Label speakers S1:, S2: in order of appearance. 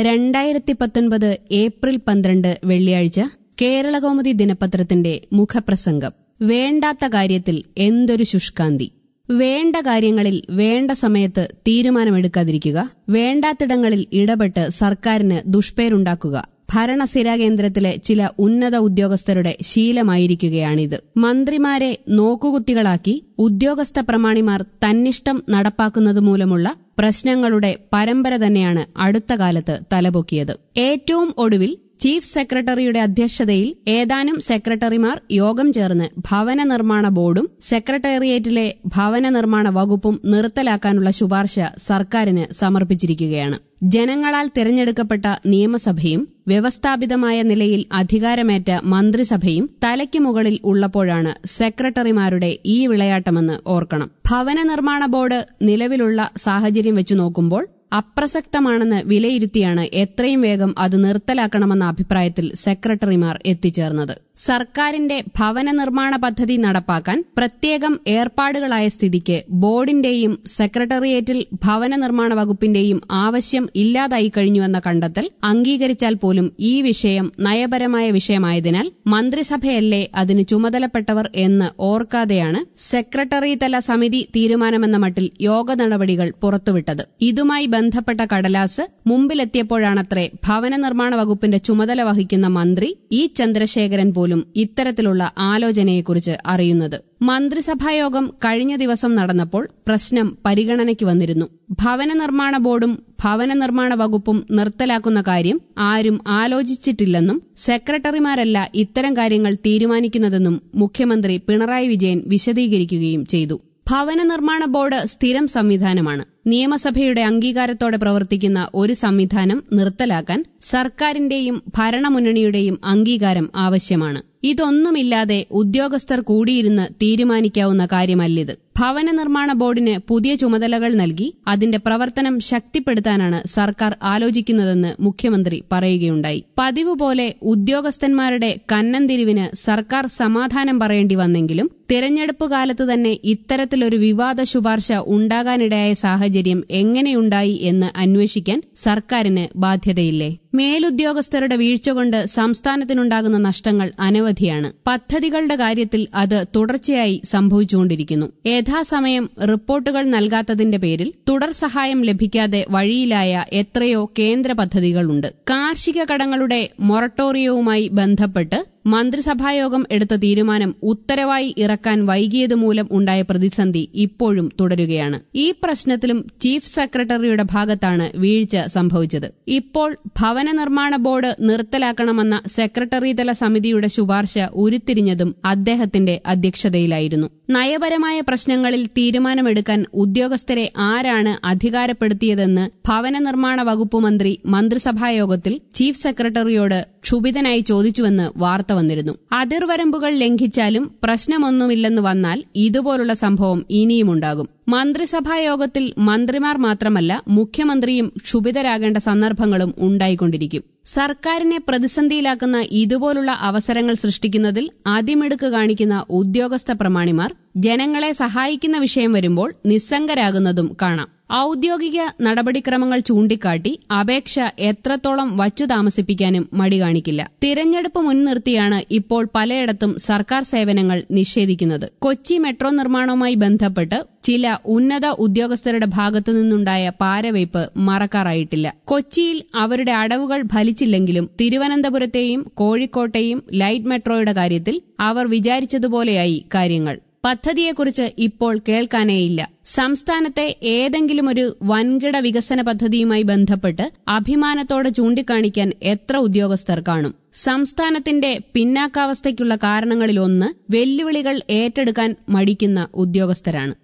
S1: രണ്ടായിരത്തി പത്തൊൻപത് ഏപ്രിൽ പന്ത്രണ്ട് വെള്ളിയാഴ്ച കേരളകൗമുദി ദിനപത്രത്തിന്റെ മുഖപ്രസംഗം വേണ്ടാത്ത കാര്യത്തിൽ എന്തൊരു ശുഷ്കാന്തി വേണ്ട കാര്യങ്ങളിൽ വേണ്ട സമയത്ത് തീരുമാനമെടുക്കാതിരിക്കുക വേണ്ടാത്തിടങ്ങളിൽ ഇടപെട്ട് സർക്കാരിന് ദുഷ്പേരുണ്ടാക്കുക ഭരണസിരാകേന്ദ്രത്തിലെ ചില ഉന്നത ഉദ്യോഗസ്ഥരുടെ ശീലമായിരിക്കുകയാണിത് മന്ത്രിമാരെ നോക്കുകുത്തികളാക്കി ഉദ്യോഗസ്ഥ പ്രമാണിമാർ തന്നിഷ്ടം നടപ്പാക്കുന്നത് മൂലമുള്ള പ്രശ്നങ്ങളുടെ പരമ്പര തന്നെയാണ് അടുത്ത കാലത്ത് തലപൊക്കിയത് ഏറ്റവും ഒടുവിൽ ചീഫ് സെക്രട്ടറിയുടെ അധ്യക്ഷതയിൽ ഏതാനും സെക്രട്ടറിമാർ യോഗം ചേർന്ന് ഭവന നിർമ്മാണ ബോർഡും സെക്രട്ടേറിയറ്റിലെ ഭവന നിർമ്മാണ വകുപ്പും നിർത്തലാക്കാനുള്ള ശുപാർശ സർക്കാരിന് സമർപ്പിച്ചിരിക്കുകയാണ് ജനങ്ങളാൽ തിരഞ്ഞെടുക്കപ്പെട്ട നിയമസഭയും വ്യവസ്ഥാപിതമായ നിലയിൽ അധികാരമേറ്റ മന്ത്രിസഭയും തലയ്ക്ക് മുകളിൽ ഉള്ളപ്പോഴാണ് സെക്രട്ടറിമാരുടെ ഈ വിളയാട്ടമെന്ന് ഓർക്കണം ഭവന നിർമ്മാണ ബോർഡ് നിലവിലുള്ള സാഹചര്യം വെച്ചു നോക്കുമ്പോൾ അപ്രസക്തമാണെന്ന് വിലയിരുത്തിയാണ് എത്രയും വേഗം അത് നിർത്തലാക്കണമെന്ന അഭിപ്രായത്തിൽ സെക്രട്ടറിമാർ എത്തിച്ചേർന്നത് സർക്കാരിന്റെ ഭവന നിർമ്മാണ പദ്ധതി നടപ്പാക്കാൻ പ്രത്യേകം ഏർപ്പാടുകളായ സ്ഥിതിക്ക് ബോർഡിന്റെയും സെക്രട്ടേറിയറ്റിൽ ഭവന നിർമ്മാണ വകുപ്പിന്റെയും ആവശ്യം ഇല്ലാതായി കഴിഞ്ഞുവെന്ന കണ്ടെത്തൽ അംഗീകരിച്ചാൽ പോലും ഈ വിഷയം നയപരമായ വിഷയമായതിനാൽ മന്ത്രിസഭയല്ലേ അതിന് ചുമതലപ്പെട്ടവർ എന്ന് ഓർക്കാതെയാണ് സെക്രട്ടറി തല സമിതി തീരുമാനമെന്ന മട്ടിൽ യോഗ നടപടികൾ പുറത്തുവിട്ടത് ഇതുമായി ബന്ധപ്പെട്ട കടലാസ് മുമ്പിലെത്തിയപ്പോഴാണത്രേ ഭവന നിർമ്മാണ വകുപ്പിന്റെ ചുമതല വഹിക്കുന്ന മന്ത്രി ഇ ചന്ദ്രശേഖരൻ പോലും ഇത്തരത്തിലുള്ള ആലോചനയെക്കുറിച്ച് അറിയുന്നത് മന്ത്രിസഭായോഗം കഴിഞ്ഞ ദിവസം നടന്നപ്പോൾ പ്രശ്നം പരിഗണനയ്ക്ക് വന്നിരുന്നു ഭവന നിർമ്മാണ ബോർഡും ഭവന നിർമ്മാണ വകുപ്പും നിർത്തലാക്കുന്ന കാര്യം ആരും ആലോചിച്ചിട്ടില്ലെന്നും സെക്രട്ടറിമാരല്ല ഇത്തരം കാര്യങ്ങൾ തീരുമാനിക്കുന്നതെന്നും മുഖ്യമന്ത്രി പിണറായി വിജയൻ വിശദീകരിക്കുകയും ചെയ്തു ഭവന നിർമ്മാണ ബോർഡ് സ്ഥിരം സംവിധാനമാണ് നിയമസഭയുടെ അംഗീകാരത്തോടെ പ്രവർത്തിക്കുന്ന ഒരു സംവിധാനം നിർത്തലാക്കാൻ സർക്കാരിന്റെയും ഭരണമുന്നണിയുടെയും അംഗീകാരം ആവശ്യമാണ് ഇതൊന്നുമില്ലാതെ ഉദ്യോഗസ്ഥർ കൂടിയിരുന്ന് തീരുമാനിക്കാവുന്ന കാര്യമല്ലിത് ഭവന നിർമ്മാണ ബോർഡിന് പുതിയ ചുമതലകൾ നൽകി അതിന്റെ പ്രവർത്തനം ശക്തിപ്പെടുത്താനാണ് സർക്കാർ ആലോചിക്കുന്നതെന്ന് മുഖ്യമന്ത്രി പറയുകയുണ്ടായി പതിവ് പോലെ ഉദ്യോഗസ്ഥന്മാരുടെ കന്നന്തിരിവിന് സർക്കാർ സമാധാനം പറയേണ്ടി വന്നെങ്കിലും തിരഞ്ഞെടുപ്പ് കാലത്ത് തന്നെ ഇത്തരത്തിലൊരു വിവാദ ശുപാർശ ഉണ്ടാകാനിടയായ സാഹചര്യം എങ്ങനെയുണ്ടായി എന്ന് അന്വേഷിക്കാൻ സർക്കാരിന് ബാധ്യതയില്ലേ മേലുദ്യോഗസ്ഥരുടെ വീഴ്ച കൊണ്ട് സംസ്ഥാനത്തിനുണ്ടാകുന്ന നഷ്ടങ്ങൾ അനവധിയാണ് പദ്ധതികളുടെ കാര്യത്തിൽ അത് തുടർച്ചയായി സംഭവിച്ചുകൊണ്ടിരിക്കുന്നു യഥാസമയം റിപ്പോർട്ടുകൾ നൽകാത്തതിന്റെ പേരിൽ തുടർ സഹായം ലഭിക്കാതെ വഴിയിലായ എത്രയോ കേന്ദ്ര പദ്ധതികളുണ്ട് കാർഷിക കടങ്ങളുടെ മൊറട്ടോറിയവുമായി ബന്ധപ്പെട്ട് മന്ത്രിസഭായോഗം എടുത്ത തീരുമാനം ഉത്തരവായി ഇറക്കാൻ വൈകിയത് മൂലം ഉണ്ടായ പ്രതിസന്ധി ഇപ്പോഴും തുടരുകയാണ് ഈ പ്രശ്നത്തിലും ചീഫ് സെക്രട്ടറിയുടെ ഭാഗത്താണ് വീഴ്ച സംഭവിച്ചത് ഇപ്പോൾ ഭവന നിർമ്മാണ ബോർഡ് നിർത്തലാക്കണമെന്ന സെക്രട്ടറി തല സമിതിയുടെ ശുപാർശ ഉരുത്തിരിഞ്ഞതും അദ്ദേഹത്തിന്റെ അധ്യക്ഷതയിലായിരുന്നു നയപരമായ പ്രശ്നങ്ങളിൽ തീരുമാനമെടുക്കാൻ ഉദ്യോഗസ്ഥരെ ആരാണ് അധികാരപ്പെടുത്തിയതെന്ന് ഭവന നിർമ്മാണ വകുപ്പ് മന്ത്രി മന്ത്രിസഭായോഗത്തിൽ ചീഫ് സെക്രട്ടറിയോട് ക്ഷുഭിതനായി ചോദിച്ചുവെന്ന് വാർത്ത വന്നിരുന്നു അതിർവരമ്പുകൾ ലംഘിച്ചാലും പ്രശ്നമൊന്നുമില്ലെന്ന് വന്നാൽ ഇതുപോലുള്ള സംഭവം ഇനിയുമുണ്ടാകും മന്ത്രിസഭായോഗത്തിൽ മന്ത്രിമാർ മാത്രമല്ല മുഖ്യമന്ത്രിയും ക്ഷുഭിതരാകേണ്ട സന്ദർഭങ്ങളും ഉണ്ടായിക്കൊണ്ടിരിക്കും സർക്കാരിനെ പ്രതിസന്ധിയിലാക്കുന്ന ഇതുപോലുള്ള അവസരങ്ങൾ സൃഷ്ടിക്കുന്നതിൽ അതിമിടുക്ക് കാണിക്കുന്ന ഉദ്യോഗസ്ഥ പ്രമാണിമാർ ജനങ്ങളെ സഹായിക്കുന്ന വിഷയം വരുമ്പോൾ നിസ്സംഗരാകുന്നതും കാണാം ഔദ്യോഗിക നടപടിക്രമങ്ങൾ ചൂണ്ടിക്കാട്ടി അപേക്ഷ എത്രത്തോളം വച്ചു താമസിപ്പിക്കാനും മടി കാണിക്കില്ല തിരഞ്ഞെടുപ്പ് മുൻനിർത്തിയാണ് ഇപ്പോൾ പലയിടത്തും സർക്കാർ സേവനങ്ങൾ നിഷേധിക്കുന്നത് കൊച്ചി മെട്രോ നിർമ്മാണവുമായി ബന്ധപ്പെട്ട് ചില ഉന്നത ഉദ്യോഗസ്ഥരുടെ ഭാഗത്തുനിന്നുണ്ടായ പാരവയ്പ് മറക്കാറായിട്ടില്ല കൊച്ചിയിൽ അവരുടെ അടവുകൾ ഫലിച്ചില്ലെങ്കിലും തിരുവനന്തപുരത്തെയും കോഴിക്കോട്ടെയും ലൈറ്റ് മെട്രോയുടെ കാര്യത്തിൽ അവർ വിചാരിച്ചതുപോലെയായി കാര്യങ്ങൾ പദ്ധതിയെക്കുറിച്ച് ഇപ്പോൾ കേൾക്കാനേയില്ല സംസ്ഥാനത്തെ ഏതെങ്കിലും ഒരു വൻകിട വികസന പദ്ധതിയുമായി ബന്ധപ്പെട്ട് അഭിമാനത്തോടെ ചൂണ്ടിക്കാണിക്കാൻ എത്ര ഉദ്യോഗസ്ഥർ കാണും സംസ്ഥാനത്തിന്റെ പിന്നാക്കാവസ്ഥയ്ക്കുള്ള കാരണങ്ങളിലൊന്ന് വെല്ലുവിളികൾ ഏറ്റെടുക്കാൻ മടിക്കുന്ന ഉദ്യോഗസ്ഥരാണ്